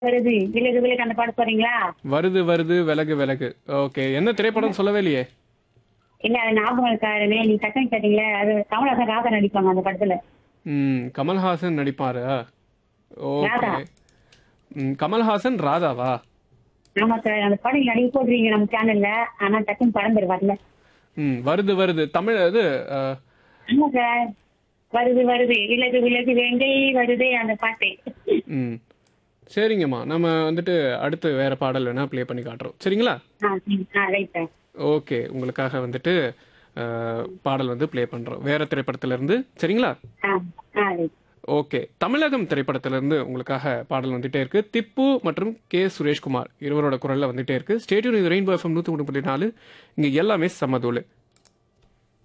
வருது விலகு விலகு அந்த பாட்டு போறீங்களா வருது வருது விலகு விலகு ஓகே என்ன திரைப்படம் சொல்லவே இல்லையே இல்ல அது ஞாபகம் இருக்காருனே நீ டக்குன்னு கேட்டீங்களே அது கமலஹாசன் ராதா நடிப்பாங்க அந்த படத்துல ம் கமல்ஹாசன் நடிப்பாரு ஓகே ராதா. ம் கமல்ஹாசன் ராதாவா ஆமா சார் அந்த படம் நடிக்க போடுறீங்க நம்ம சேனல்ல ஆனா டக்குன்னு படம் பேர் வரல ம் வருது வருது தமிழ் இது அஹ், ஆமா சார் வருது வருது விலகு விலகு வேங்கை வருதே அந்த பாட்டு ம் சரிங்கம்மா நம்ம வந்துட்டு அடுத்து வேற பாடல் வேணா ப்ளே பண்ணி காட்டுறோம் சரிங்களா ஆ ம், ஆ ரைட் சார் ஓகே உங்களுக்காக வந்துட்டு அஹ், பாடல் வந்து ப்ளே பண்றோம் வேற திரைப்படத்துல இருந்து சரிங்களா ஆ ஆ ரைட் ஓகே தமிழகம் திரைப்படத்துல இருந்து உங்களுக்காக பாடல் வந்துட்டே இருக்கு திப்பு மற்றும் கே சுரேஷ்குமார் இருவரோட குரல்ல வந்துட்டே இருக்கு ஸ்டேடியம் இது ரெயின்போ எஃப்எம் நூற்றி மூணு புள்ளி நாலு இங்க எல்லாமே சமதூள்